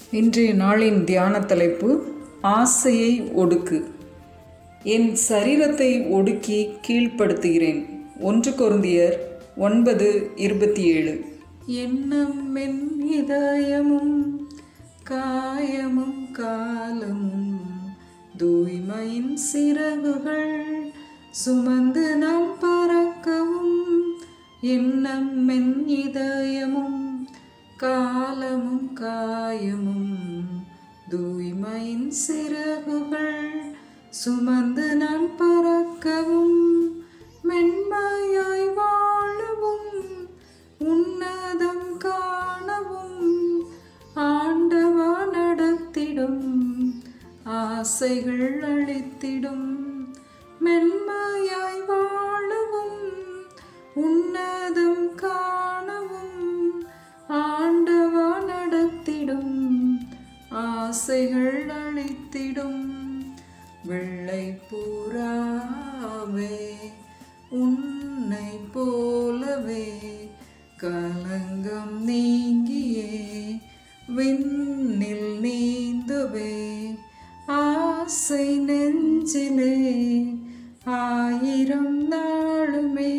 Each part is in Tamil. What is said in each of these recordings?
இன்றைய நாளின் தியான தலைப்பு ஆசையை ஒடுக்கு என் சரீரத்தை ஒடுக்கி கீழ்ப்படுத்துகிறேன் ஒன்று கொருந்தியர் ஒன்பது இருபத்தி ஏழு எண்ணம் என் இதயமும் காயமும் காலமும் தூய்மையின் சிறகுகள் சுமந்து நாம் பறக்கவும் எண்ணம் என் இதயமும் காலமும் காயமும் தூய்மையின் சிறகுகள் சுமந்து நான் பறக்கவும் மென்மையாய் வாழவும் உன்னதம் காணவும் ஆண்டவா நடத்திடும் ஆசைகள் அளித்திடும் மென்மையாய் வாழவும் உன்னதம் காணவும் ஆண்டவா நடத்திடும் ஆசைகள் அளித்திடும் வெள்ளை புறாவே உன்னை போலவே கலங்கம் நீங்கியே விண்ணில் நீந்துவே ஆசை நெஞ்சிலே ஆயிரம் நாளுமே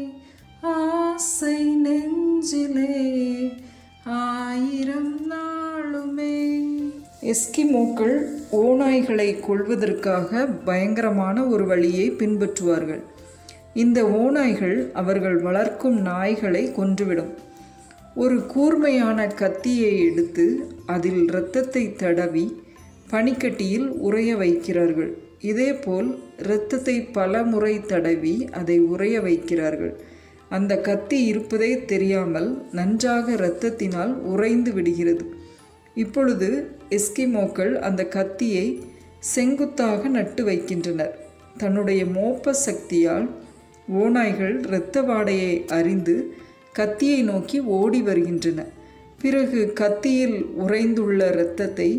ஆசை நெஞ்சிலே ஆயிரம் நாளுமே எஸ்கிமோக்கள் ஓநாய்களை கொள்வதற்காக பயங்கரமான ஒரு வழியை பின்பற்றுவார்கள் இந்த ஓநாய்கள் அவர்கள் வளர்க்கும் நாய்களை கொன்றுவிடும் ஒரு கூர்மையான கத்தியை எடுத்து அதில் இரத்தத்தை தடவி பனிக்கட்டியில் உறைய வைக்கிறார்கள் இதேபோல் இரத்தத்தை பல முறை தடவி அதை உறைய வைக்கிறார்கள் அந்த கத்தி இருப்பதே தெரியாமல் நன்றாக இரத்தத்தினால் உறைந்து விடுகிறது இப்பொழுது எஸ்கிமோக்கள் அந்த கத்தியை செங்குத்தாக நட்டு வைக்கின்றனர் தன்னுடைய மோப்ப சக்தியால் ஓநாய்கள் இரத்த வாடையை அறிந்து கத்தியை நோக்கி ஓடி வருகின்றன பிறகு கத்தியில் உறைந்துள்ள இரத்தத்தை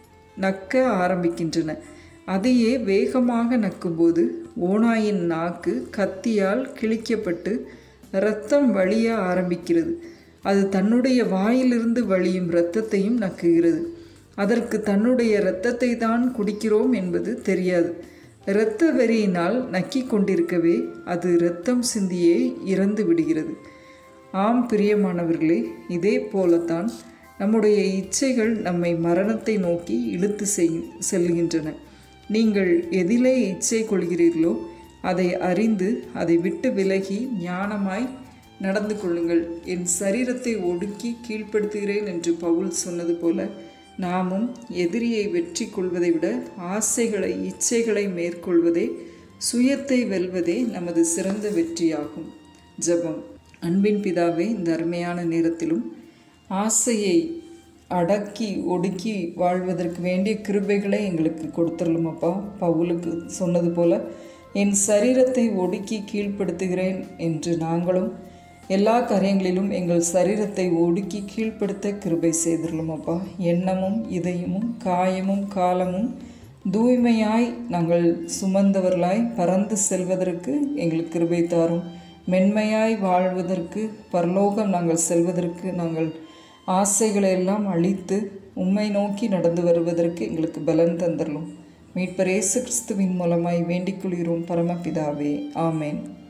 நக்க ஆரம்பிக்கின்றன அதையே வேகமாக நக்கும்போது ஓநாயின் நாக்கு கத்தியால் கிழிக்கப்பட்டு இரத்தம் வழிய ஆரம்பிக்கிறது அது தன்னுடைய வாயிலிருந்து வழியும் இரத்தத்தையும் நக்குகிறது அதற்கு தன்னுடைய இரத்தத்தை தான் குடிக்கிறோம் என்பது தெரியாது இரத்த வெறியினால் நக்கிக் கொண்டிருக்கவே அது இரத்தம் சிந்தியே இறந்து விடுகிறது ஆம் பிரியமானவர்களே இதே போலத்தான் நம்முடைய இச்சைகள் நம்மை மரணத்தை நோக்கி இழுத்து செய் செல்கின்றன நீங்கள் எதிலே இச்சை கொள்கிறீர்களோ அதை அறிந்து அதை விட்டு விலகி ஞானமாய் நடந்து கொள்ளுங்கள் என் சரீரத்தை ஒடுக்கி கீழ்ப்படுத்துகிறேன் என்று பவுல் சொன்னது போல நாமும் எதிரியை வெற்றி கொள்வதை விட ஆசைகளை இச்சைகளை மேற்கொள்வதே சுயத்தை வெல்வதே நமது சிறந்த வெற்றியாகும் ஜெபம் அன்பின் பிதாவே இந்த அருமையான நேரத்திலும் ஆசையை அடக்கி ஒடுக்கி வாழ்வதற்கு வேண்டிய கிருபைகளை எங்களுக்கு கொடுத்துடலும் அப்பா பவுலுக்கு சொன்னது போல என் சரீரத்தை ஒடுக்கி கீழ்ப்படுத்துகிறேன் என்று நாங்களும் எல்லா காரியங்களிலும் எங்கள் சரீரத்தை ஒடுக்கி கீழ்ப்படுத்த கிருபை செய்திடலும் அப்பா எண்ணமும் இதயமும் காயமும் காலமும் தூய்மையாய் நாங்கள் சுமந்தவர்களாய் பறந்து செல்வதற்கு எங்களுக்கு கிருபை தாரும் மென்மையாய் வாழ்வதற்கு பரலோகம் நாங்கள் செல்வதற்கு நாங்கள் ஆசைகளை எல்லாம் அழித்து உம்மை நோக்கி நடந்து வருவதற்கு எங்களுக்கு பலன் தந்தரலும் மீட்பர் இயேசு கிறிஸ்துவின் மூலமாய் வேண்டிக் கொள்கிறோம் பரமபிதாவே ஆமேன்